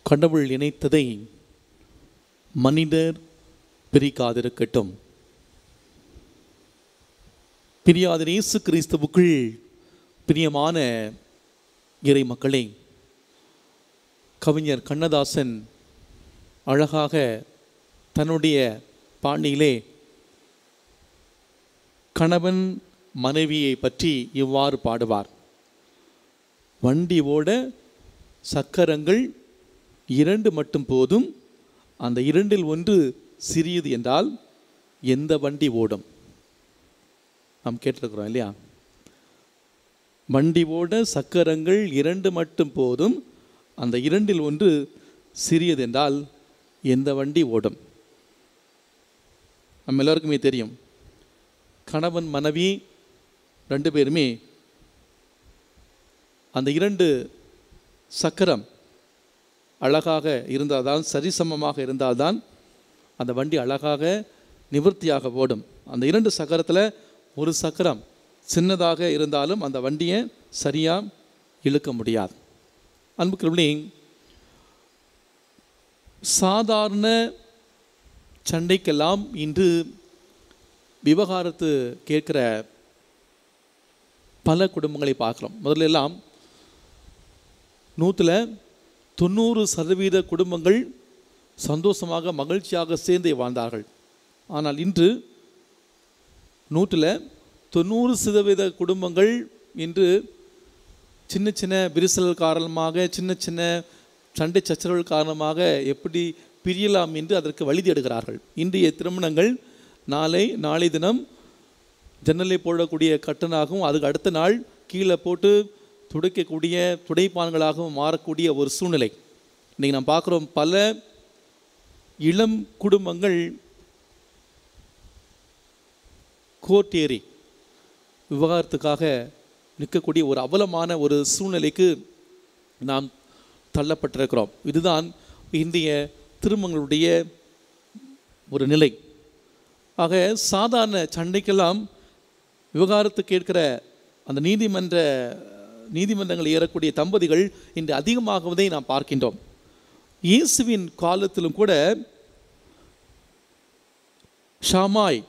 கடவுள் இணைத்ததை மனிதர் பிரிக்காதிருக்கட்டும் பிரியாத இயேசு கிறிஸ்துவுக்குள் பிரியமான இறை மக்களே கவிஞர் கண்ணதாசன் அழகாக தன்னுடைய பாணியிலே கணவன் மனைவியை பற்றி இவ்வாறு பாடுவார் வண்டி ஓட சக்கரங்கள் இரண்டு மட்டும் போதும் அந்த இரண்டில் ஒன்று சிறியது என்றால் எந்த வண்டி ஓடும் நாம் கேட்டிருக்கிறோம் இல்லையா வண்டி ஓட சக்கரங்கள் இரண்டு மட்டும் போதும் அந்த இரண்டில் ஒன்று சிறியது என்றால் எந்த வண்டி ஓடும் நம்ம எல்லாருக்குமே தெரியும் கணவன் மனைவி ரெண்டு பேருமே அந்த இரண்டு சக்கரம் அழகாக இருந்தால்தான் சரிசமமாக இருந்தால்தான் அந்த வண்டி அழகாக நிவர்த்தியாக ஓடும் அந்த இரண்டு சக்கரத்தில் ஒரு சக்கரம் சின்னதாக இருந்தாலும் அந்த வண்டியை சரியாக இழுக்க முடியாது அன்புக்குள்ளே சாதாரண சண்டைக்கெல்லாம் இன்று விவகாரத்து கேட்குற பல குடும்பங்களை பார்க்குறோம் முதல்ல எல்லாம் நூற்றில் தொண்ணூறு சதவீத குடும்பங்கள் சந்தோஷமாக மகிழ்ச்சியாக சேர்ந்தே வாழ்ந்தார்கள் ஆனால் இன்று நூற்றில் தொண்ணூறு சதவீத குடும்பங்கள் இன்று சின்ன சின்ன விரிசல் காரணமாக சின்ன சின்ன சண்டை சச்சரவுகள் காரணமாக எப்படி பிரியலாம் என்று அதற்கு வழி தேடுகிறார்கள் இன்றைய திருமணங்கள் நாளை நாளை தினம் ஜன்னலை போடக்கூடிய கட்டனாகவும் அதுக்கு அடுத்த நாள் கீழே போட்டு துடைக்கக்கூடிய துடைப்பான்களாகவும் மாறக்கூடிய ஒரு சூழ்நிலை இன்றைக்கி நாம் பார்க்குறோம் பல இளம் குடும்பங்கள் கோர்ட் ஏறி விவகாரத்துக்காக நிற்கக்கூடிய ஒரு அவலமான ஒரு சூழ்நிலைக்கு நாம் தள்ளப்பட்டிருக்கிறோம் இதுதான் இந்திய திருமணங்களுடைய ஒரு நிலை ஆக சாதாரண சண்டைக்கெல்லாம் விவகாரத்து கேட்கிற அந்த நீதிமன்ற நீதிமன்றங்கள் ஏறக்கூடிய தம்பதிகள் இன்று அதிகமாகுவதை நாம் பார்க்கின்றோம் இயேசுவின் காலத்திலும் கூட ஷாமாய்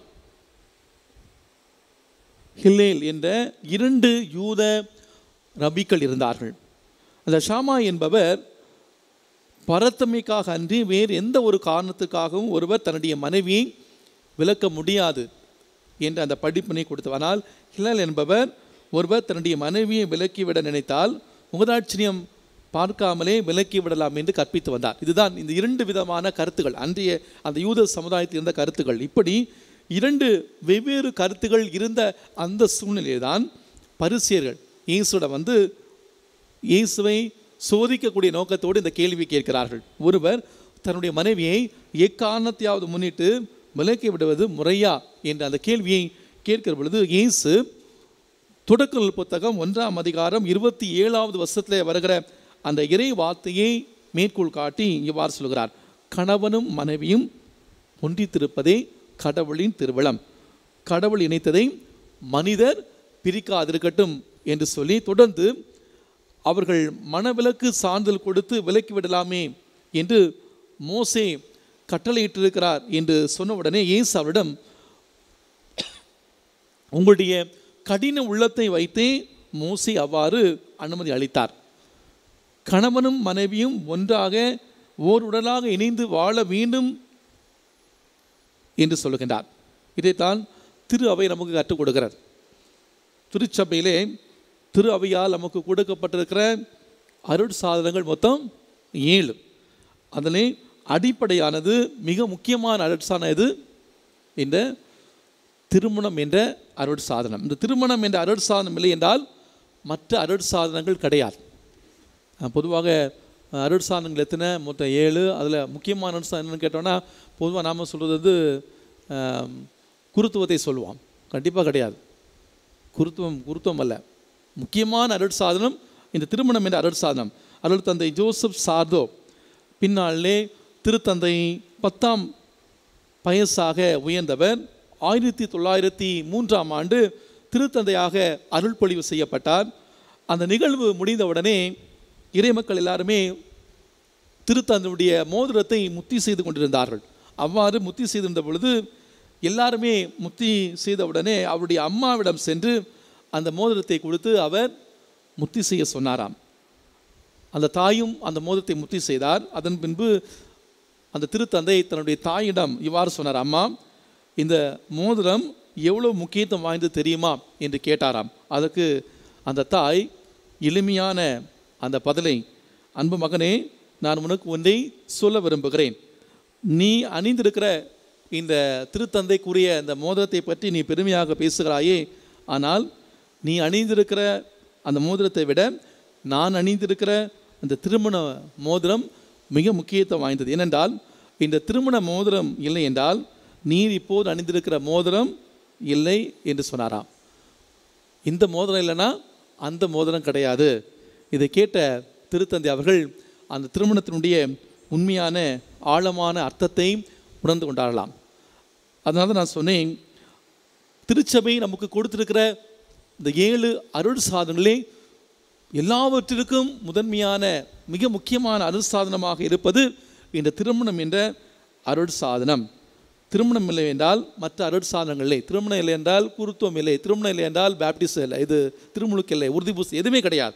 ஹில்லேல் என்ற இரண்டு யூத ரபிக்கள் இருந்தார்கள் அந்த ஷாமாய் என்பவர் பரத்தமைக்காக அன்றி வேறு எந்த ஒரு காரணத்துக்காகவும் ஒருவர் தன்னுடைய மனைவியை விளக்க முடியாது என்ற அந்த படிப்பினை கொடுத்தவர் ஆனால் ஹிலால் என்பவர் ஒருவர் தன்னுடைய மனைவியை விலக்கிவிட நினைத்தால் முகதாட்சியம் பார்க்காமலே விலக்கி விடலாம் என்று கற்பித்து வந்தார் இதுதான் இந்த இரண்டு விதமான கருத்துகள் அன்றைய அந்த யூத சமுதாயத்தில் இருந்த கருத்துக்கள் இப்படி இரண்டு வெவ்வேறு கருத்துகள் இருந்த அந்த சூழ்நிலையில் தான் பரிசியர்கள் இயேசுட வந்து இயேசுவை சோதிக்கக்கூடிய நோக்கத்தோடு இந்த கேள்வி கேட்கிறார்கள் ஒருவர் தன்னுடைய மனைவியை எக்காரணத்தையாவது முன்னிட்டு விலக்கி விடுவது முறையா என்ற அந்த கேள்வியை கேட்கிற பொழுது இயேசு தொடக்க நூல் புத்தகம் ஒன்றாம் அதிகாரம் இருபத்தி ஏழாவது வருஷத்தில் வருகிற அந்த இறை வார்த்தையை மேற்கோள் காட்டி இவ்வாறு சொல்கிறார் கணவனும் மனைவியும் ஒன்றித்திருப்பதே கடவுளின் திருவிழம் கடவுள் இணைத்ததை மனிதர் பிரிக்காதிருக்கட்டும் என்று சொல்லி தொடர்ந்து அவர்கள் மனவிலக்கு சான்றிதழ் கொடுத்து விலக்கி விடலாமே என்று மோசே கட்டளையிட்டிருக்கிறார் என்று சொன்ன உடனே இயேசு அவரிடம் உங்களுடைய கடின உள்ளத்தை வைத்தே மோசே அவ்வாறு அனுமதி அளித்தார் கணவனும் மனைவியும் ஒன்றாக ஓர் உடலாக இணைந்து வாழ வேண்டும் என்று சொல்லுகின்றார் இதைத்தான் திரு அவை நமக்கு கற்றுக் கொடுக்கிறார் திருச்சபையிலே திரு அவையால் நமக்கு கொடுக்கப்பட்டிருக்கிற அருள் சாதனங்கள் மொத்தம் ஏழு அதிலே அடிப்படையானது மிக முக்கியமான அருட்சாதனம் எது இந்த திருமணம் என்ற அருட் சாதனம் இந்த திருமணம் என்ற அருட் சாதனம் இல்லை என்றால் மற்ற அருட் சாதனங்கள் கிடையாது அஹ் பொதுவாக அஹ், அருட் சாதனங்கள் எத்தனை மொத்தம் ஏழு அதில் முக்கியமான அருட் சாதனம் என்னன்னு கேட்டோம்னா பொதுவாக நாம் சொல்கிறது வந்து அஹ், குருத்துவத்தை சொல்லுவோம் கண்டிப்பாக கிடையாது குருத்துவம் குருத்துவம் அல்ல முக்கியமான அருட் சாதனம் இந்த திருமணம் என்ற அருட் சாதனம் அருள் தந்தை ஜோசப் சார்தோ பின்னாலே திருத்தந்தை பத்தாம் பயசாக உயர்ந்தவர் ஆயிரத்தி தொள்ளாயிரத்தி மூன்றாம் ஆண்டு திருத்தந்தையாக அருள்பொழிவு செய்யப்பட்டார் அந்த நிகழ்வு முடிந்தவுடனே இறைமக்கள் எல்லாருமே திருத்தந்தையுடைய மோதிரத்தை முத்தி செய்து கொண்டிருந்தார்கள் அவ்வாறு முத்தி செய்திருந்த பொழுது எல்லாருமே முத்தி செய்த உடனே அவருடைய அம்மாவிடம் சென்று அந்த மோதிரத்தை கொடுத்து அவர் முத்தி செய்ய சொன்னாராம் அந்த தாயும் அந்த மோதிரத்தை முத்தி செய்தார் அதன் பின்பு அந்த திருத்தந்தை தன்னுடைய தாயிடம் இவ்வாறு சொன்னார் அம்மா இந்த மோதிரம் எவ்வளோ முக்கியத்துவம் வாய்ந்தது தெரியுமா என்று கேட்டாராம் அதற்கு அந்த தாய் எளிமையான அந்த பதிலை அன்பு மகனே நான் உனக்கு ஒன்றை சொல்ல விரும்புகிறேன் நீ அணிந்திருக்கிற இந்த திருத்தந்தைக்குரிய அந்த மோதிரத்தை பற்றி நீ பெருமையாக பேசுகிறாயே ஆனால் நீ அணிந்திருக்கிற அந்த மோதிரத்தை விட நான் அணிந்திருக்கிற அந்த திருமண மோதிரம் மிக முக்கியத்துவம் வாய்ந்தது ஏனென்றால் இந்த திருமண மோதிரம் இல்லை என்றால் நீர் இப்போது அணிந்திருக்கிற மோதிரம் இல்லை என்று சொன்னாராம் இந்த மோதிரம் இல்லைன்னா அந்த மோதிரம் கிடையாது இதை கேட்ட திருத்தந்தை அவர்கள் அந்த திருமணத்தினுடைய உண்மையான ஆழமான அர்த்தத்தை உணர்ந்து கொண்டாடலாம் அதனால தான் நான் சொன்னேன் திருச்சபை நமக்கு கொடுத்திருக்கிற இந்த ஏழு அருள் சாதனங்களே எல்லாவற்றிற்கும் முதன்மையான மிக முக்கியமான அருள் சாதனமாக இருப்பது இந்த திருமணம் என்ற அருள் சாதனம் திருமணம் இல்லை என்றால் மற்ற அருள் சாதனங்கள் இல்லை திருமணம் இல்லை என்றால் குருத்துவம் இல்லை திருமணம் இல்லை என்றால் பேப்டிஸ்ட் இல்லை இது திருமுழுக்கு இல்லை உறுதி பூசி எதுவுமே கிடையாது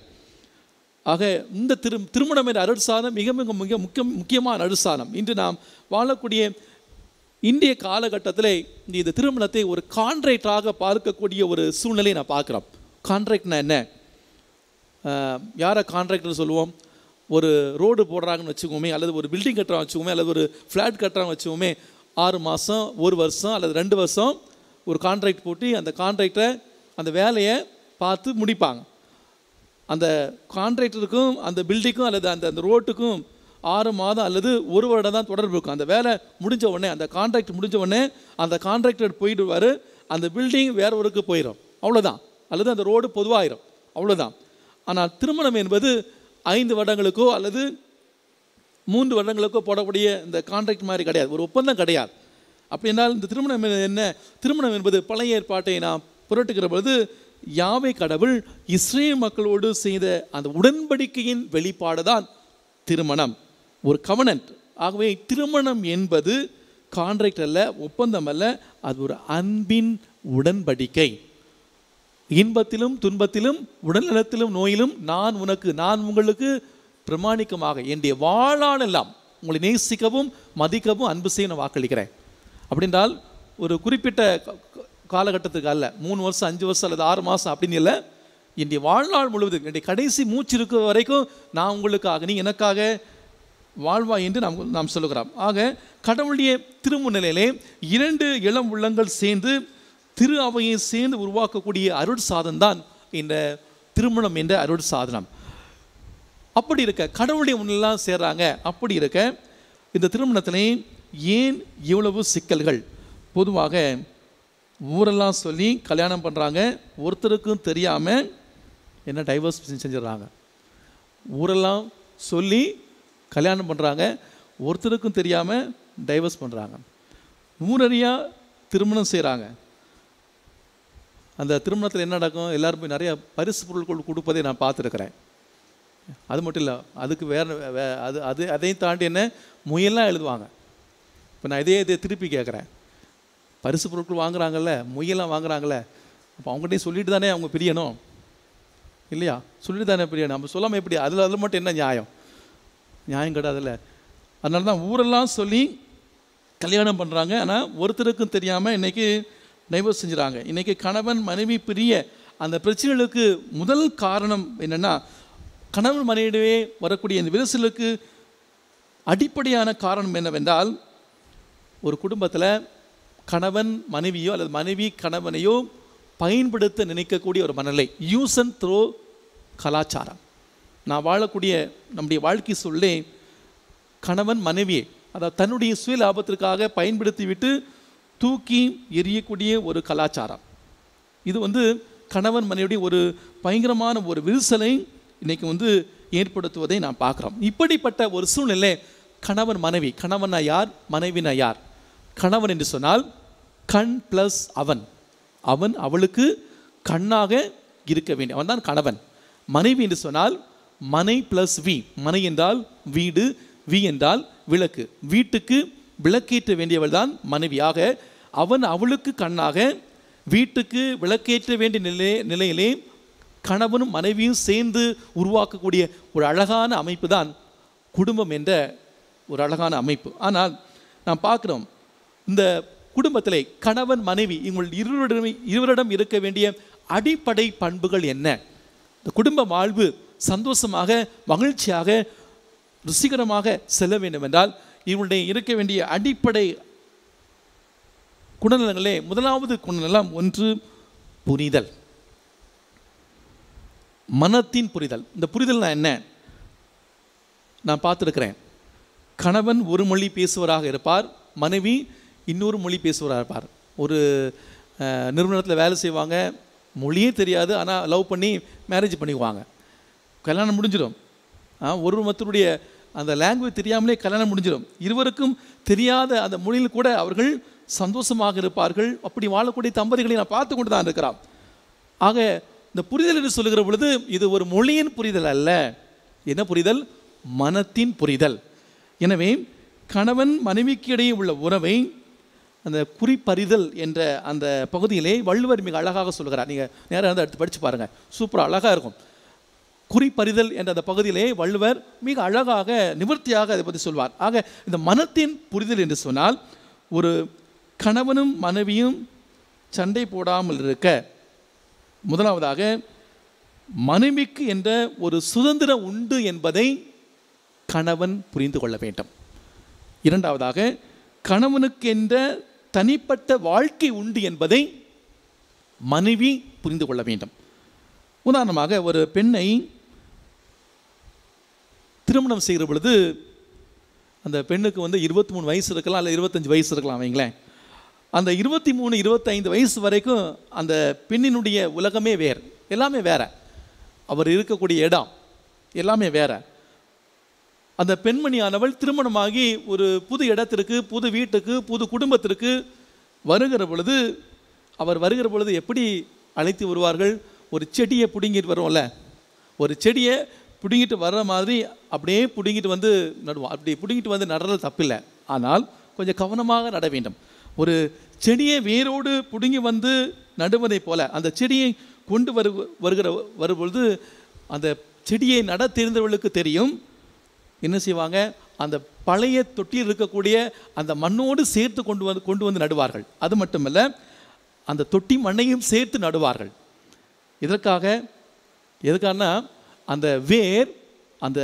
ஆக இந்த திரு திருமணம் என்ற அருள் சாதனம் மிக மிக மிக முக்கிய முக்கியமான அருள் சாதனம் இன்று நாம் வாழக்கூடிய இந்திய காலகட்டத்தில் இந்த திருமணத்தை ஒரு கான்ட்ராக்டாக பார்க்கக்கூடிய ஒரு சூழ்நிலையை நான் பார்க்குறோம் கான்ட்ராக்ட்னா என்ன ஆஹ், யாரை கான்ட்ராக்டர் சொல்லுவோம் ஒரு ரோடு போடுறாங்கன்னு வச்சுக்கோமே அல்லது ஒரு பில்டிங் கட்டுறாங்க வச்சுக்கோமே அல்லது ஒரு ஃப்ளாட் கட்டுறாங்க வச்சுக்கோமே ஆறு மாதம் ஒரு வருஷம் அல்லது ரெண்டு வருஷம் ஒரு கான்ட்ராக்ட் போட்டு அந்த கான்ட்ராக்டரை அந்த வேலையை பார்த்து முடிப்பாங்க அந்த கான்ட்ராக்டருக்கும் அந்த பில்டிங்க்கும் அல்லது அந்த அந்த ரோட்டுக்கும் ஆறு மாதம் அல்லது ஒரு வருடம் தான் தொடர்பு இருக்கும் அந்த வேலை முடிஞ்ச உடனே அந்த கான்ட்ராக்ட் முடிஞ்ச உடனே அந்த கான்ட்ராக்டர் போயிடுவார் அந்த பில்டிங் வேற ஒருக்கு போயிடும் அவ்வளோதான் அல்லது அந்த ரோடு பொதுவாயிரும் அவ்வளோதான் ஆனால் திருமணம் என்பது ஐந்து வருடங்களுக்கோ அல்லது மூன்று வருடங்களுக்கோ போடக்கூடிய இந்த கான்ட்ராக்ட் மாதிரி கிடையாது ஒரு ஒப்பந்தம் கிடையாது அப்படி என்றால் இந்த திருமணம் என்ன திருமணம் என்பது பழைய ஏற்பாட்டை நாம் புரட்டுகிற பொழுது யாவை கடவுள் இஸ்ரேல் மக்களோடு செய்த அந்த உடன்படிக்கையின் வெளிப்பாடு தான் திருமணம் ஒரு கவனன்ட் ஆகவே திருமணம் என்பது கான்ட்ராக்ட் அல்ல ஒப்பந்தம் அல்ல அது ஒரு அன்பின் உடன்படிக்கை இன்பத்திலும் துன்பத்திலும் உடல்நலத்திலும் நோயிலும் நான் உனக்கு நான் உங்களுக்கு பிரமாணிக்கமாக என்னுடைய வாழானெல்லாம் உங்களை நேசிக்கவும் மதிக்கவும் அன்பு செய்ய நான் வாக்களிக்கிறேன் அப்படின்றால் ஒரு குறிப்பிட்ட கா- கா- காலகட்டத்துக்கு அல்ல மூணு வருஷம் அஞ்சு வருஷம் அல்லது ஆறு மாதம் அப்படின்னு இல்லை என்னுடைய வாழ்நாள் முழுவதும் என்னுடைய கடைசி மூச்சு இருக்கிற வரைக்கும் நான் உங்களுக்காக நீ எனக்காக வாழ்வா என்று நாம் நாம் சொல்லுகிறோம் ஆக கடவுளுடைய திருமுன்னிலையிலே இரண்டு இளம் உள்ளங்கள் சேர்ந்து திரு அவையை சேர்ந்து உருவாக்கக்கூடிய அருள் சாதனம் தான் இந்த திருமணம் என்ற அருள் சாதனம் அப்படி இருக்க கடவுளுடைய முன்னெல்லாம் சேர்றாங்க அப்படி இருக்க இந்த திருமணத்திலே ஏன் இவ்வளவு சிக்கல்கள் பொதுவாக ஊரெல்லாம் சொல்லி கல்யாணம் பண்ணுறாங்க ஒருத்தருக்கும் தெரியாமல் என்ன டைவர்ஸ் செஞ்சிடுறாங்க ஊரெல்லாம் சொல்லி கல்யாணம் பண்ணுறாங்க ஒருத்தருக்கும் தெரியாமல் டைவர்ஸ் பண்ணுறாங்க ஊரறியா திருமணம் செய்கிறாங்க அந்த திருமணத்தில் என்ன நடக்கும் எல்லாரும் போய் நிறைய பரிசு பொருட்கள் கொடுப்பதை நான் பார்த்துருக்கிறேன் அது மட்டும் இல்லை அதுக்கு வேற வே- அது அது அதையும் தாண்டி என்ன முயல்லாம் எழுதுவாங்க இப்போ நான் இதே இதை திருப்பி கேட்குறேன் பரிசு பொருட்கள் வாங்குறாங்கல்ல முயலாம் வாங்குறாங்கல்ல அப்போ அவங்ககிட்டயும் சொல்லிட்டு தானே அவங்க பிரியணும் இல்லையா சொல்லிட்டு தானே பிரியணும் நம்ம சொல்லாமல் எப்படி அதில் அதில் மட்டும் என்ன நியாயம் நியாயம் கிடையாதுல்ல அதனால தான் ஊரெல்லாம் சொல்லி கல்யாணம் பண்ணுறாங்க ஆனால் ஒருத்தருக்கும் தெரியாமல் இன்னைக்கு டைவர்ஸ் செஞ்சுறாங்க இன்னைக்கு கணவன் மனைவி பிரிய அந்த பிரச்சனைகளுக்கு முதல் காரணம் என்னென்னா கணவன் மனைவியிடையே வரக்கூடிய இந்த விரிசலுக்கு அடிப்படையான காரணம் என்னவென்றால் ஒரு குடும்பத்தில் கணவன் மனைவியோ அல்லது மனைவி கணவனையோ பயன்படுத்த நினைக்கக்கூடிய ஒரு மனநிலை யூஸ் அண்ட் த்ரோ கலாச்சாரம் நான் வாழக்கூடிய நம்முடைய வாழ்க்கை சொல்லே கணவன் மனைவியை அதாவது தன்னுடைய சுய லாபத்திற்காக பயன்படுத்தி விட்டு தூக்கி எறியக்கூடிய ஒரு கலாச்சாரம் இது வந்து கணவன் மனைவியுடைய ஒரு பயங்கரமான ஒரு விரிசலை இன்னைக்கு வந்து ஏற்படுத்துவதை நான் பார்க்குறோம் இப்படிப்பட்ட ஒரு சூழ்நிலை கணவன் மனைவி கணவனா யார் மனைவினா யார் கணவன் என்று சொன்னால் கண் ப்ளஸ் அவன் அவன் அவளுக்கு கண்ணாக இருக்க வேண்டும் அவன் தான் கணவன் மனைவி என்று சொன்னால் மனை ப்ளஸ் வி மனை என்றால் வீடு வி என்றால் விளக்கு வீட்டுக்கு விளக்கேற்ற வேண்டியவள் தான் மனைவியாக அவன் அவளுக்கு கண்ணாக வீட்டுக்கு விளக்கேற்ற வேண்டிய நிலை நிலையிலே கணவனும் மனைவியும் சேர்ந்து உருவாக்கக்கூடிய ஒரு அழகான அமைப்பு தான் குடும்பம் என்ற ஒரு அழகான அமைப்பு ஆனால் நாம் பார்க்குறோம் இந்த குடும்பத்திலே கணவன் மனைவி இவங்கள் இருவரிடம் இருவரிடம் இருக்க வேண்டிய அடிப்படை பண்புகள் என்ன இந்த குடும்ப வாழ்வு சந்தோஷமாக மகிழ்ச்சியாக ருசிகரமாக செல்ல வேண்டும் என்றால் இவங்களுடைய இருக்க வேண்டிய அடிப்படை குணநலங்களே முதலாவது குணநலம் ஒன்று புரிதல் மனத்தின் புரிதல் இந்த புரிதல்னா என்ன நான் பார்த்துருக்கிறேன் கணவன் ஒரு மொழி பேசுவராக இருப்பார் மனைவி இன்னொரு மொழி பேசுவராக இருப்பார் ஒரு அஹ், நிறுவனத்தில் வேலை செய்வாங்க மொழியே தெரியாது ஆனால் லவ் பண்ணி மேரேஜ் பண்ணிக்குவாங்க கல்யாணம் முடிஞ்சிடும் ஆ, ஒரு மத்தருடைய அந்த லாங்குவேஜ் தெரியாமலே கல்யாணம் முடிஞ்சிடும் இருவருக்கும் தெரியாத அந்த மொழியில் கூட அவர்கள் சந்தோஷமாக இருப்பார்கள் அப்படி வாழக்கூடிய தம்பதிகளை நான் பார்த்து கொண்டு தான் இருக்கிறான் ஆக இந்த புரிதல் என்று சொல்லுகிற பொழுது இது ஒரு மொழியின் புரிதல் அல்ல என்ன புரிதல் மனத்தின் புரிதல் எனவே கணவன் மனைவிக்கு இடையே உள்ள உறவை அந்த குறிப்பறிதல் என்ற அந்த பகுதியிலே வள்ளுவர் மிக அழகாக சொல்கிறார் நீங்கள் நேராக வந்து எடுத்து படித்து பாருங்கள் சூப்பராக அழகாக இருக்கும் குறிப்பறிதல் என்ற அந்த பகுதியிலே வள்ளுவர் மிக அழகாக நிவர்த்தியாக அதை பற்றி சொல்வார் ஆக இந்த மனத்தின் புரிதல் என்று சொன்னால் ஒரு கணவனும் மனைவியும் சண்டை போடாமல் இருக்க முதலாவதாக மனைவிக்கு என்ற ஒரு சுதந்திரம் உண்டு என்பதை கணவன் புரிந்து கொள்ள வேண்டும் இரண்டாவதாக கணவனுக்கு என்ற தனிப்பட்ட வாழ்க்கை உண்டு என்பதை மனைவி புரிந்து கொள்ள வேண்டும் உதாரணமாக ஒரு பெண்ணை திருமணம் செய்கிற பொழுது அந்த பெண்ணுக்கு வந்து இருபத்தி மூணு வயசு இருக்கலாம் இல்லை இருபத்தஞ்சு வயசு இருக்கலாம் வைங்களேன் அந்த இருபத்தி மூணு இருபத்தைந்து வயசு வரைக்கும் அந்த பெண்ணினுடைய உலகமே வேறு எல்லாமே வேற அவர் இருக்கக்கூடிய இடம் எல்லாமே வேற அந்த பெண்மணியானவள் திருமணமாகி ஒரு புது இடத்திற்கு புது வீட்டுக்கு புது குடும்பத்திற்கு வருகிற பொழுது அவர் வருகிற பொழுது எப்படி அழைத்து வருவார்கள் ஒரு செடியை பிடுங்கிட்டு வருவோம்ல ஒரு செடியை பிடுங்கிட்டு வர்ற மாதிரி அப்படியே பிடுங்கிட்டு வந்து நடுவோம் அப்படி பிடுங்கிட்டு வந்து நடுறது தப்பில்லை ஆனால் கொஞ்சம் கவனமாக நட வேண்டும் ஒரு செடியை வேரோடு பிடுங்கி வந்து நடுவதைப் போல அந்த செடியை கொண்டு வரு வருகிற வரும்பொழுது அந்த செடியை நட தெரிந்தவர்களுக்கு தெரியும் என்ன செய்வாங்க அந்த பழைய தொட்டியில் இருக்கக்கூடிய அந்த மண்ணோடு சேர்த்து கொண்டு வந்து கொண்டு வந்து நடுவார்கள் அது மட்டுமல்ல அந்த தொட்டி மண்ணையும் சேர்த்து நடுவார்கள் இதற்காக எதுக்காகனா அந்த வேர் அந்த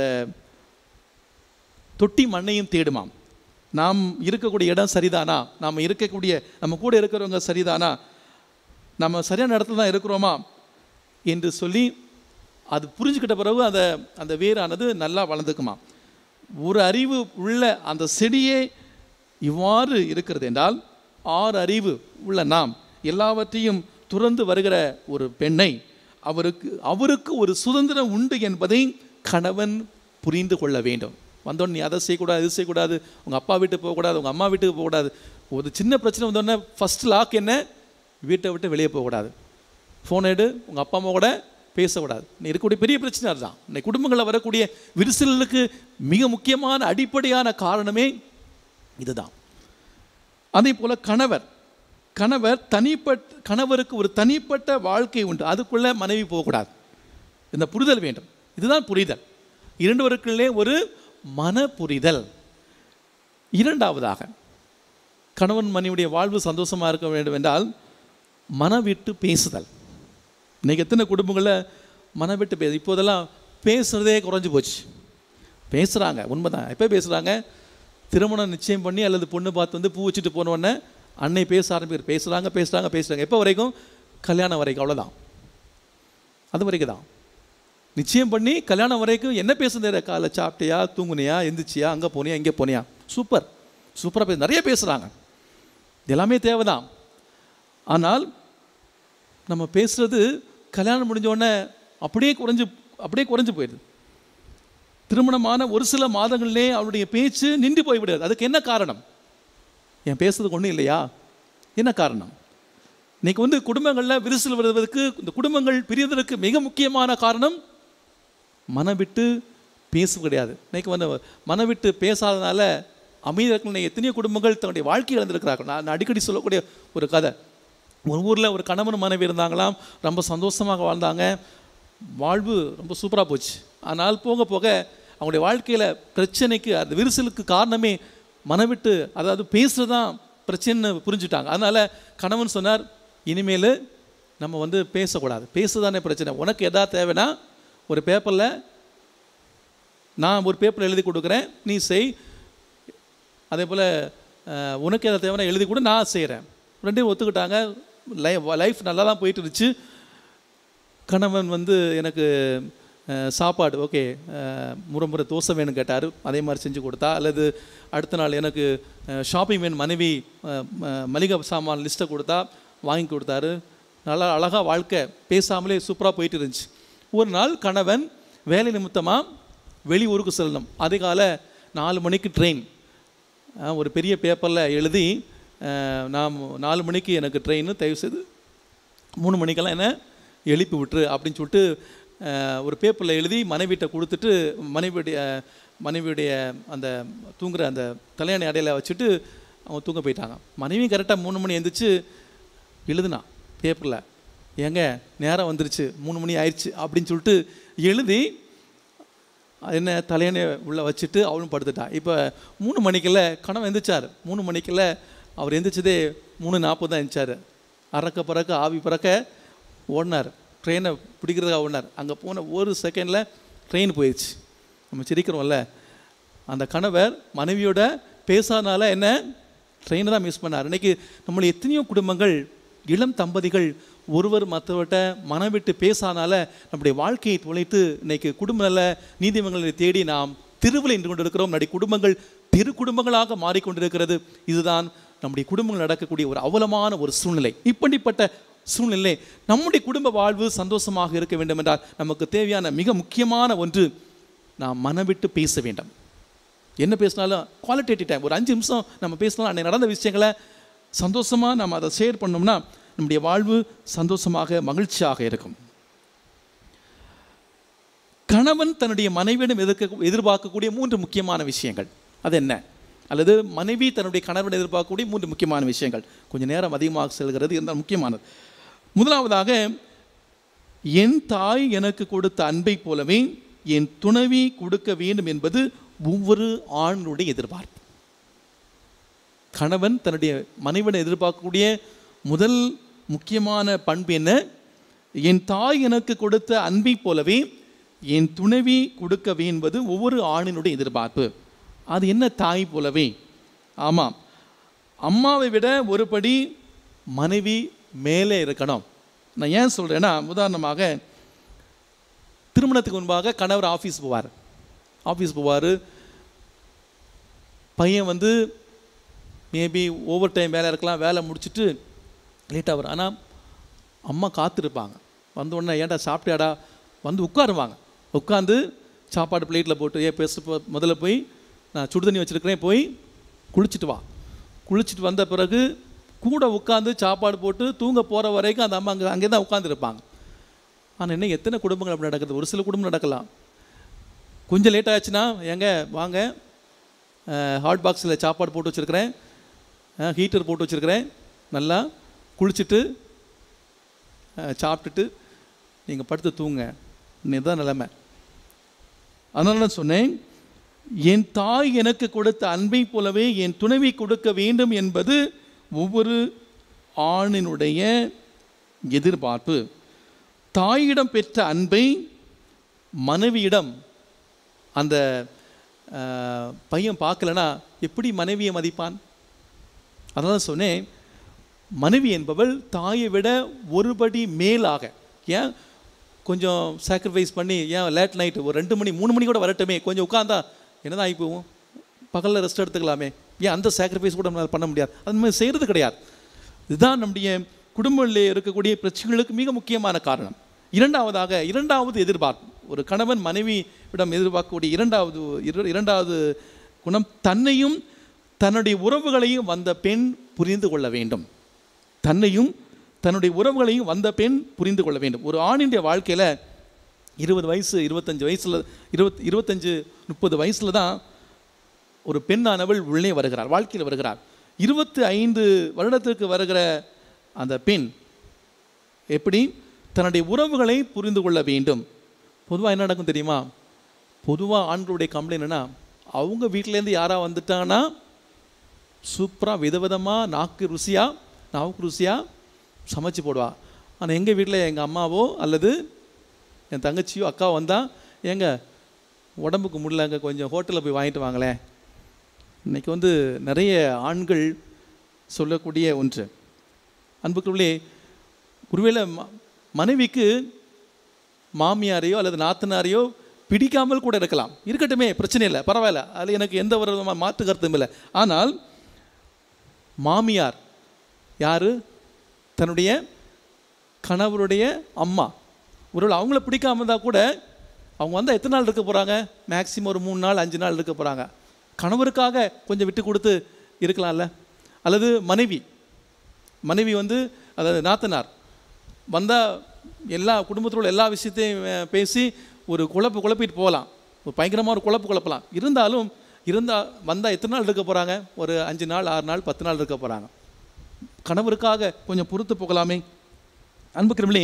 தொட்டி மண்ணையும் தேடுமாம் நாம் இருக்கக்கூடிய இடம் சரிதானா நாம் இருக்கக்கூடிய நம்ம கூட இருக்கிறவங்க சரிதானா நம்ம சரியான இடத்துல தான் இருக்கிறோமா என்று சொல்லி அது புரிஞ்சுக்கிட்ட பிறகு அந்த அந்த வேரானது நல்லா வளர்ந்துக்குமா ஒரு அறிவு உள்ள அந்த செடியே இவ்வாறு இருக்கிறது என்றால் ஆறு அறிவு உள்ள நாம் எல்லாவற்றையும் துறந்து வருகிற ஒரு பெண்ணை அவருக்கு அவருக்கு ஒரு சுதந்திரம் உண்டு என்பதை கணவன் புரிந்து கொள்ள வேண்டும் வந்தோடனே நீ அதை செய்யக்கூடாது இது செய்யக்கூடாது உங்கள் அப்பா வீட்டுக்கு போகக்கூடாது உங்கள் அம்மா வீட்டுக்கு போகக்கூடாது ஒரு சின்ன பிரச்சனை வந்தோடனே ஃபஸ்ட் லாக் என்ன வீட்டை விட்டு வெளியே போகக்கூடாது ஃபோன் எடு உங்கள் அப்பா அம்மா கூட பேசக்கூடாது நீ இருக்கக்கூடிய பெரிய பிரச்சனை அதுதான் இன்னைக்கு குடும்பங்களில் வரக்கூடிய விரிசலுக்கு மிக முக்கியமான அடிப்படையான காரணமே இதுதான் அதே போல் கணவர் கணவர் தனிப்பட்ட கணவருக்கு ஒரு தனிப்பட்ட வாழ்க்கை உண்டு அதுக்குள்ளே மனைவி போகக்கூடாது இந்த புரிதல் வேண்டும் இதுதான் புரிதல் இரண்டுவருக்குள்ளே ஒரு மன புரிதல் இரண்டாவதாக கணவன் மனைவியுடைய வாழ்வு சந்தோஷமாக இருக்க வேண்டும் என்றால் மனவிட்டு பேசுதல் இன்னைக்கு எத்தனை குடும்பங்களில் மனவிட்டு பேச இப்போதெல்லாம் பேசுகிறதே குறைஞ்சி போச்சு பேசுகிறாங்க உண்மைதான் எப்போ பேசுகிறாங்க திருமணம் நிச்சயம் பண்ணி அல்லது பொண்ணு பார்த்து வந்து பூ வச்சுட்டு போன உடனே அன்னை பேச ஆரம்பிக்கிற பேசுகிறாங்க பேசுகிறாங்க பேசுகிறாங்க எப்போ வரைக்கும் கல்யாணம் வரைக்கும் அவ்வளோதான் அது வரைக்கும் தான் நிச்சயம் பண்ணி கல்யாணம் வரைக்கும் என்ன பேசுனேன் காலை சாப்பிட்டியா தூங்குனியா எந்திரிச்சியா அங்கே போனியா இங்கே போனியா சூப்பர் சூப்பராக பேச நிறைய பேசுகிறாங்க இது எல்லாமே தேவைதான் ஆனால் நம்ம பேசுகிறது கல்யாணம் முடிஞ்ச உடனே அப்படியே குறைஞ்சு அப்படியே குறைஞ்சு போயிடுது திருமணமான ஒரு சில மாதங்களிலே அவருடைய பேச்சு நின்று போய்விடுது அதுக்கு என்ன காரணம் என் பேசுறதுக்கு ஒன்றும் இல்லையா என்ன காரணம் இன்னைக்கு வந்து குடும்பங்களில் விரிசல் வருவதற்கு இந்த குடும்பங்கள் பிரியதற்கு மிக முக்கியமான காரணம் மனம் விட்டு பேச கிடையாது இன்னைக்கு வந்து மனம் விட்டு பேசாதனால அமைதியாக எத்தனையோ குடும்பங்கள் தன்னுடைய வாழ்க்கை இழந்திருக்கிறார்கள் நான் நான் அடிக்கடி சொல்லக்கூடிய ஒரு கதை ஒரு ஊரில் ஒரு கணவன் மனைவி இருந்தாங்களாம் ரொம்ப சந்தோஷமாக வாழ்ந்தாங்க வாழ்வு ரொம்ப சூப்பராக போச்சு ஆனால் போக போக அவங்களுடைய வாழ்க்கையில் பிரச்சனைக்கு அந்த விரிசலுக்கு காரணமே மனவிட்டு அதாவது பேசுறது தான் பிரச்சனைன்னு புரிஞ்சுட்டாங்க அதனால் கணவன் சொன்னார் இனிமேல் நம்ம வந்து பேசக்கூடாது பேசுதானே பிரச்சனை உனக்கு எதா தேவைன்னா ஒரு பேப்பரில் நான் ஒரு பேப்பர் எழுதி கொடுக்குறேன் நீ செய் அதே போல் உனக்கு எதாவது தேவைன்னா எழுதி கூட நான் செய்கிறேன் ரெண்டையும் ஒத்துக்கிட்டாங்க லைஃப் லைஃப் நல்லா தான் போயிட்டு இருந்துச்சு கணவன் வந்து எனக்கு அஹ், சாப்பாடு ஓகே முறை முறை தோசை வேணும் கேட்டார் அதே மாதிரி செஞ்சு கொடுத்தா அல்லது அடுத்த நாள் எனக்கு ஷாப்பிங் வேணும் மனைவி அஹ், ம- மளிகை சாமான் லிஸ்ட்டை கொடுத்தா வாங்கி கொடுத்தாரு நல்லா அழகாக வாழ்க்கை பேசாமலே சூப்பராக போயிட்டு இருந்துச்சு ஒரு நாள் கணவன் வேலை நிமித்தமாக வெளியூருக்கு செல்லணும் அதிகாலை நாலு மணிக்கு ட்ரெயின் அஹ், ஒரு பெரிய பேப்பரில் எழுதி அஹ், நான் நாலு மணிக்கு எனக்கு ட்ரெயின் தயவுசெய்து மூணு மணிக்கெல்லாம் என்ன எழுப்பி விட்டுரு அப்படின்னு சொல்லிட்டு அஹ், ஒரு பேப்பரில் எழுதி மனைவிட்ட கொடுத்துட்டு மனைவியுடைய மனைவியுடைய அந்த தூங்குற அந்த தலையணை அடையில வச்சுட்டு அவங்க தூங்க போயிட்டாங்க மனைவியும் கரெக்டாக மூணு மணி எழுந்திரிச்சு எழுதுனா பேப்பரில் ஏங்க நேரம் வந்துருச்சு மூணு மணி ஆயிடுச்சு அப்படின்னு சொல்லிட்டு எழுதி என்ன தலையணை உள்ள வச்சுட்டு அவளும் படுத்துட்டா இப்போ மூணு மணிக்குள்ள கணவன் எந்திரிச்சார் மூணு மணிக்குள்ள அவர் எந்திரிச்சதே மூணு நாற்பது தான் எந்திரிச்சார் அறக்க பறக்க ஆவி பறக்க ஓடினார் ட்ரெயினை பிடிக்கிறதுக்காக ஓடினார் அங்கே போன ஒரு செகண்டில் ட்ரெயின் போயிடுச்சு நம்ம சிரிக்கிறோம்ல அந்த கணவர் மனைவியோட பேசாதனால என்ன ட்ரெயினை தான் மிஸ் பண்ணார் இன்னைக்கு நம்மள எத்தனையோ குடும்பங்கள் இளம் தம்பதிகள் ஒருவர் மற்றவர்கிட்ட மனம் விட்டு பேசாதனால நம்முடைய வாழ்க்கையை தொலைத்து இன்னைக்கு குடும்ப நல நீதிமன்றங்களை தேடி நாம் திருவிழை நின்று கொண்டிருக்கிறோம் நம்முடைய குடும்பங்கள் திரு குடும்பங்களாக மாறிக்கொண்டிருக்கிறது இதுதான் நம்முடைய குடும்பங்கள் நடக்கக்கூடிய ஒரு அவலமான ஒரு சூழ்நிலை இப்படிப்பட்ட சூழ்நிலை நம்முடைய குடும்ப வாழ்வு சந்தோஷமாக இருக்க வேண்டும் என்றால் நமக்கு தேவையான மிக முக்கியமான ஒன்று நாம் மனவிட்டு பேச வேண்டும் என்ன பேசினாலும் குவாலிட்டேட்டிவ் டைம் ஒரு அஞ்சு நிமிஷம் நம்ம பேசினாலும் அன்னைக்கு நடந்த விஷயங்களை சந்தோஷமாக நம்ம அதை ஷேர் பண்ணோம்னா நம்முடைய வாழ்வு சந்தோஷமாக மகிழ்ச்சியாக இருக்கும் கணவன் தன்னுடைய மனைவியிடம் எதிர்க்க எதிர்பார்க்கக்கூடிய மூன்று முக்கியமான விஷயங்கள் அது என்ன அல்லது மனைவி தன்னுடைய கணவன் எதிர்பார்க்கக்கூடிய மூன்று முக்கியமான விஷயங்கள் கொஞ்சம் நேரம் அதிகமாக செல்கிறது இருந்தால் முக்கியமானது முதலாவதாக என் தாய் எனக்கு கொடுத்த அன்பை போலவே என் துணைவி கொடுக்க வேண்டும் என்பது ஒவ்வொரு ஆணுடைய எதிர்பார்ப்பு கணவன் தன்னுடைய மனைவியை எதிர்பார்க்கக்கூடிய முதல் முக்கியமான பண்பு என்ன என் தாய் எனக்கு கொடுத்த அன்பை போலவே என் துணைவி கொடுக்க என்பது ஒவ்வொரு ஆணினுடைய எதிர்பார்ப்பு அது என்ன தாய் போலவே ஆமாம் அம்மாவை விட ஒரு படி மனைவி மேலே இருக்கணும் நான் ஏன் சொல்கிறேன்னா உதாரணமாக திருமணத்துக்கு முன்பாக கணவர் ஆஃபீஸ் போவார் ஆஃபீஸ் போவார் பையன் வந்து மேபி ஓவர் டைம் வேலை இருக்கலாம் வேலை முடிச்சுட்டு லேட்டாக வரும் ஆனால் அம்மா காத்திருப்பாங்க வந்த உடனே ஏன்டா சாப்பிட்டியாடா வந்து உட்காருவாங்க உட்காந்து சாப்பாடு பிளேட்டில் போட்டு ஏன் பேச போ- முதல்ல போய் நான் சுடு தண்ணி வச்சுருக்கிறேன் போய் குளிச்சுட்டு வா குளிச்சுட்டு வந்த பிறகு கூட உட்காந்து சாப்பாடு போட்டு தூங்க போகிற வரைக்கும் அந்த அம்மா அங்கே அங்கே தான் உட்காந்துருப்பாங்க ஆனால் இன்னும் எத்தனை குடும்பங்கள் அப்படி நடக்குது ஒரு சில குடும்பம் நடக்கலாம் கொஞ்சம் லேட் ஆச்சுன்னா ஏங்க வாங்க ஹாட் பாக்ஸில் சாப்பாடு போட்டு வச்சுருக்கிறேன் ஹீட்டர் போட்டு வச்சுருக்கிறேன் நல்லா குளிச்சுட்டு அஹ், சாப்பிட்டுட்டு நீங்கள் படுத்து தூங்க இதுதான் நிலைமை அதனால தான் சொன்னேன் என் தாய் எனக்கு கொடுத்த அன்பை போலவே என் துணைவி கொடுக்க வேண்டும் என்பது ஒவ்வொரு ஆணினுடைய எதிர்பார்ப்பு தாயிடம் பெற்ற அன்பை மனைவியிடம் அந்த அஹ், பையன் பார்க்கலனா எப்படி மனைவியை மதிப்பான் அதனால சொன்னேன் மனைவி என்பவள் தாயை விட ஒருபடி மேலாக ஏன் கொஞ்சம் சாக்ரிஃபைஸ் பண்ணி ஏன் லேட் நைட்டு ஒரு ரெண்டு மணி மூணு மணி கூட வரட்டுமே கொஞ்சம் உட்காந்தா என்னதான் ஆகி போகும் பகலில் ரெஸ்ட் எடுத்துக்கலாமே ஏன் அந்த சாக்ரிஃபைஸ் கூட நம்மளால் பண்ண முடியாது அது மாதிரி செய்கிறது கிடையாது இதுதான் நம்முடைய குடும்பங்களில் இருக்கக்கூடிய பிரச்சனைகளுக்கு மிக முக்கியமான காரணம் இரண்டாவதாக இரண்டாவது எதிர்பார்ப்பு ஒரு கணவன் மனைவியிடம் எதிர்பார்க்கக்கூடிய இரண்டாவது இர- இரண்டாவது குணம் தன்னையும் தன்னுடைய உறவுகளையும் வந்த பெண் புரிந்து கொள்ள வேண்டும் தன்னையும் தன்னுடைய உறவுகளையும் வந்த பெண் புரிந்து கொள்ள வேண்டும் ஒரு ஆணினுடைய வாழ்க்கையில் இருபது வயசு இருபத்தஞ்சு வயசில் இருபத் இருபத்தஞ்சு முப்பது வயசில் தான் ஒரு பெண்ணானவள் உள்ளே வருகிறார் வாழ்க்கையில் வருகிறார் இருபத்தி ஐந்து வருடத்திற்கு வருகிற அந்த பெண் எப்படி தன்னுடைய உறவுகளை புரிந்து கொள்ள வேண்டும் பொதுவாக என்ன நடக்கும் தெரியுமா பொதுவாக ஆண்களுடைய கம்ப்ளைண்ட் என்னன்னா அவங்க வீட்டிலேருந்து யாராக வந்துட்டாங்கன்னா சூப்பராக விதவிதமாக நாக்கு ருசியாக நாவுக்கு ருசியாக சமைச்சு போடுவா ஆனால் எங்கள் வீட்டில் எங்கள் அம்மாவோ அல்லது என் தங்கச்சியோ அக்காவோ வந்தால் ஏங்க உடம்புக்கு முடியலங்க கொஞ்சம் ஹோட்டலில் போய் வாங்கிட்டு வாங்களேன் இன்னைக்கு வந்து நிறைய ஆண்கள் சொல்லக்கூடிய ஒன்று அன்புக்குள்ளே ஒருவேளை ம- மனைவிக்கு மாமியாரையோ அல்லது நாத்தனாரையோ பிடிக்காமல் கூட இருக்கலாம் இருக்கட்டுமே பிரச்சனை இல்லை பரவாயில்ல அதில் எனக்கு எந்த ஒரு விதமான மாற்று கருத்தும் இல்லை ஆனால் மாமியார் யாரு தன்னுடைய கணவருடைய அம்மா ஒருவேளை அவங்கள பிடிக்காம இருந்தால் கூட அவங்க வந்தால் எத்தனை நாள் இருக்க போகிறாங்க மேக்ஸிமம் ஒரு மூணு நாள் அஞ்சு நாள் இருக்க போகிறாங்க கணவருக்காக கொஞ்சம் விட்டு கொடுத்து இருக்கலாம்ல அல்லது மனைவி மனைவி வந்து அதாவது நாத்தனார் வந்தால் எல்லா குடும்பத்தில் உள்ள எல்லா விஷயத்தையும் அஹ், பேசி ஒரு குழப்பு குழப்பிட்டு போகலாம் ஒரு பயங்கரமாக ஒரு குழப்பு குழப்பலாம் இருந்தாலும் இருந்தால் வந்தால் எத்தனை நாள் இருக்க போகிறாங்க ஒரு அஞ்சு நாள் ஆறு நாள் பத்து நாள் இருக்க போகிறாங்க கணவருக்காக கொஞ்சம் பொறுத்து போகலாமே அன்பு கிருமிலி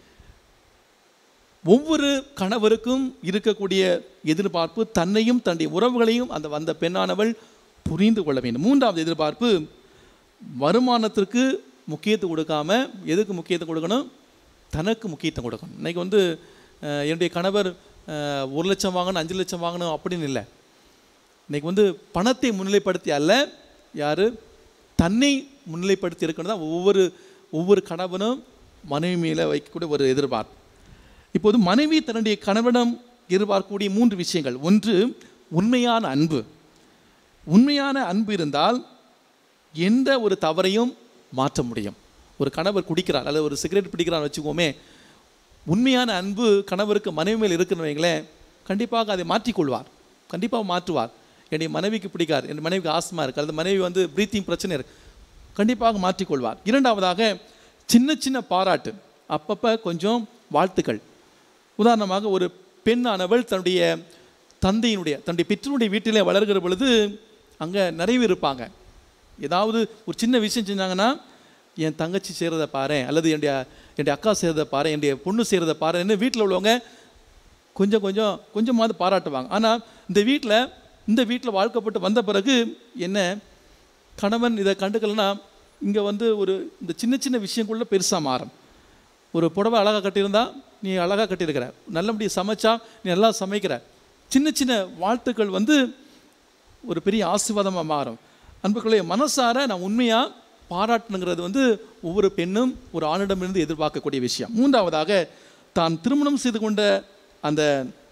ஒவ்வொரு கணவருக்கும் இருக்கக்கூடிய எதிர்பார்ப்பு தன்னையும் தன்னுடைய உறவுகளையும் அந்த வந்த பெண்ணானவள் புரிந்து கொள்ள வேண்டும் மூன்றாவது எதிர்பார்ப்பு வருமானத்திற்கு முக்கியத்துவம் கொடுக்காம எதுக்கு முக்கியத்துவம் கொடுக்கணும் தனக்கு முக்கியத்துவம் கொடுக்கணும் இன்னைக்கு வந்து அஹ், என்னுடைய கணவர் அஹ், ஒரு லட்சம் வாங்கணும் அஞ்சு லட்சம் வாங்கணும் அப்படின்னு இல்லை இன்னைக்கு வந்து பணத்தை முன்னிலைப்படுத்தி அல்ல யார் தன்னை முன்னிலைப்படுத்தி இருக்கணும் தான் ஒவ்வொரு ஒவ்வொரு கணவனும் மனைவி மேலே வைக்கக்கூடிய ஒரு எதிர்பார்ப்பு இப்போது மனைவி தன்னுடைய கணவனிடம் எதிர்பார்க்கக்கூடிய மூன்று விஷயங்கள் ஒன்று உண்மையான அன்பு உண்மையான அன்பு இருந்தால் எந்த ஒரு தவறையும் மாற்ற முடியும் ஒரு கணவர் குடிக்கிறார் அல்லது ஒரு சிகரெட் பிடிக்கிறார் வச்சுக்கோமே உண்மையான அன்பு கணவருக்கு மனைவி மேல் இருக்குன்னு வைங்களேன் கண்டிப்பாக அதை மாற்றிக்கொள்வார் கண்டிப்பாக மாற்றுவார் என்னுடைய மனைவிக்கு பிடிக்காது என் மனைவிக்கு ஆஸ்மா இருக்குது அல்லது மனைவி வந்து ப்ரீத்திங் பிரச்சனை இருக்கு கண்டிப்பாக மாற்றிக்கொள்வார் இரண்டாவதாக சின்ன சின்ன பாராட்டு அப்பப்போ கொஞ்சம் வாழ்த்துக்கள் உதாரணமாக ஒரு பெண்ணானவள் தன்னுடைய தந்தையினுடைய தன்னுடைய பெற்றோருடைய வீட்டிலே வளர்கிற பொழுது அங்கே நிறைய பேர் இருப்பாங்க ஏதாவது ஒரு சின்ன விஷயம் செஞ்சாங்கன்னா என் தங்கச்சி செய்கிறத பாரேன் அல்லது என்னுடைய என்னுடைய அக்கா செய்கிறத பாரு என்னுடைய பொண்ணு செய்கிறத பாருன்னு வீட்டில் உள்ளவங்க கொஞ்சம் கொஞ்சம் கொஞ்சமாவது பாராட்டுவாங்க ஆனால் இந்த வீட்டில் இந்த வீட்டில் வாழ்க்கப்பட்டு வந்த பிறகு என்ன கணவன் இதை கண்டுக்கலன்னா இங்கே வந்து ஒரு இந்த சின்ன சின்ன விஷயங்குள்ள பெருசாக மாறும் ஒரு புடவை அழகாக கட்டியிருந்தா நீ அழகாக கட்டியிருக்கிற நல்லபடி சமைச்சா நீ நல்லா சமைக்கிற சின்ன சின்ன வாழ்த்துக்கள் வந்து ஒரு பெரிய ஆசீர்வாதமாக மாறும் அன்புக்குள்ளே மனசார நான் உண்மையாக பாராட்டணுங்கிறது வந்து ஒவ்வொரு பெண்ணும் ஒரு ஆணிடமிருந்து எதிர்பார்க்கக்கூடிய விஷயம் மூன்றாவதாக தான் திருமணம் செய்து கொண்ட அந்த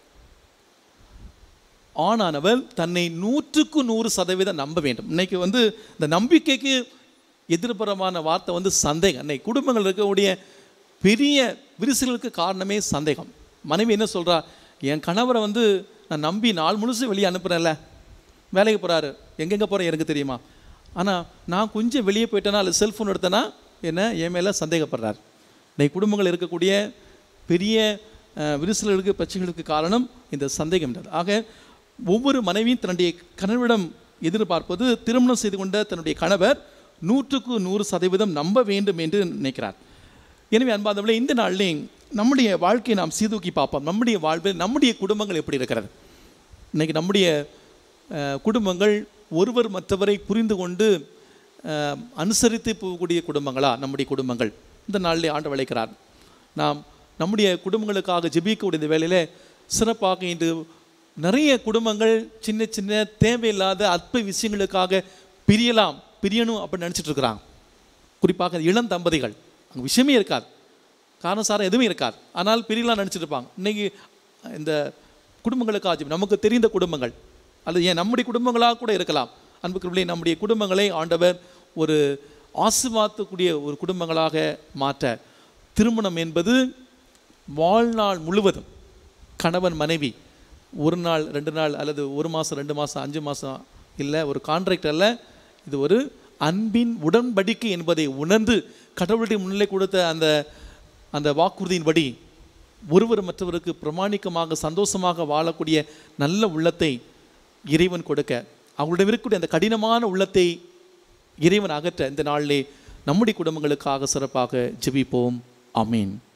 ஆணானவர் தன்னை நூற்றுக்கு நூறு சதவீதம் நம்ப வேண்டும் இன்னைக்கு வந்து இந்த நம்பிக்கைக்கு எதிர்ப்புறமான வார்த்தை வந்து சந்தேகம் இன்னைக்கு குடும்பங்கள் இருக்கக்கூடிய பெரிய விரிசலுக்கு காரணமே சந்தேகம் மனைவி என்ன சொல்றா என் கணவரை வந்து நான் நம்பி நாள் முழுசும் வெளியே அனுப்புகிறேன்ல வேலைக்கு போகிறாரு எங்கெங்கே போகிறேன் எனக்கு தெரியுமா ஆனால் நான் கொஞ்சம் வெளியே போயிட்டேனா அல்லது செல்ஃபோன் எடுத்தேன்னா என்ன என் மேலே சந்தேகப்படுறார் இன்னைக்கு குடும்பங்கள் இருக்கக்கூடிய பெரிய அஹ், விரிசல்களுக்கு பிரச்சனைகளுக்கு காரணம் இந்த சந்தேகம் ஆக ஒவ்வொரு மனைவியும் தன்னுடைய கணவரிடம் எதிர்பார்ப்பது திருமணம் செய்து கொண்ட தன்னுடைய கணவர் நூற்றுக்கு நூறு சதவீதம் நம்ப வேண்டும் என்று நினைக்கிறார் எனவே அன்பாதவர்களே இந்த நாளிலே நம்முடைய வாழ்க்கையை நாம் சீதூக்கி பார்ப்போம் நம்முடைய வாழ்வில் நம்முடைய குடும்பங்கள் எப்படி இருக்கிறது இன்னைக்கு நம்முடைய அஹ், குடும்பங்கள் ஒருவர் மற்றவரை புரிந்து கொண்டு அஹ், அனுசரித்து போகக்கூடிய குடும்பங்களா நம்முடைய குடும்பங்கள் இந்த நாளிலே ஆண்டு வளைக்கிறார் நாம் நம்முடைய குடும்பங்களுக்காக ஜெபிக்கக்கூடிய இந்த வேளையிலே சிறப்பாக இன்று நிறைய குடும்பங்கள் சின்ன சின்ன தேவையில்லாத அற்ப விஷயங்களுக்காக பிரியலாம் பிரியணும் அப்படின்னு நினச்சிட்டு இருக்கிறாங்க குறிப்பாக இளம் தம்பதிகள் அங்கே விஷயமே இருக்காது காரணம் சாரம் எதுவுமே இருக்காது ஆனால் பிரியலாம் நினச்சிட்டு இருப்பாங்க இன்னைக்கு இந்த குடும்பங்களுக்காக நமக்கு தெரிந்த குடும்பங்கள் அல்லது ஏன் நம்முடைய குடும்பங்களாக கூட இருக்கலாம் அன்புக்குள்ளே நம்முடைய குடும்பங்களை ஆண்டவர் ஒரு ஆசிர்வாதக்கூடிய ஒரு குடும்பங்களாக மாற்ற திருமணம் என்பது வாழ்நாள் முழுவதும் கணவன் மனைவி ஒரு நாள் ரெண்டு நாள் அல்லது ஒரு மாதம் ரெண்டு மாதம் அஞ்சு மாதம் இல்லை ஒரு கான்ட்ராக்ட் அல்ல இது ஒரு அன்பின் உடன்படிக்கை என்பதை உணர்ந்து கடவுளுடைய முன்னிலை கொடுத்த அந்த அந்த வாக்குறுதியின்படி ஒருவர் மற்றவருக்கு பிரமாணிக்கமாக சந்தோஷமாக வாழக்கூடிய நல்ல உள்ளத்தை இறைவன் கொடுக்க அவங்களிடம் இருக்கக்கூடிய அந்த கடினமான உள்ளத்தை இறைவன் அகற்ற இந்த நாளிலே நம்முடைய குடும்பங்களுக்காக சிறப்பாக ஜெபிப்போம் ஆமீன்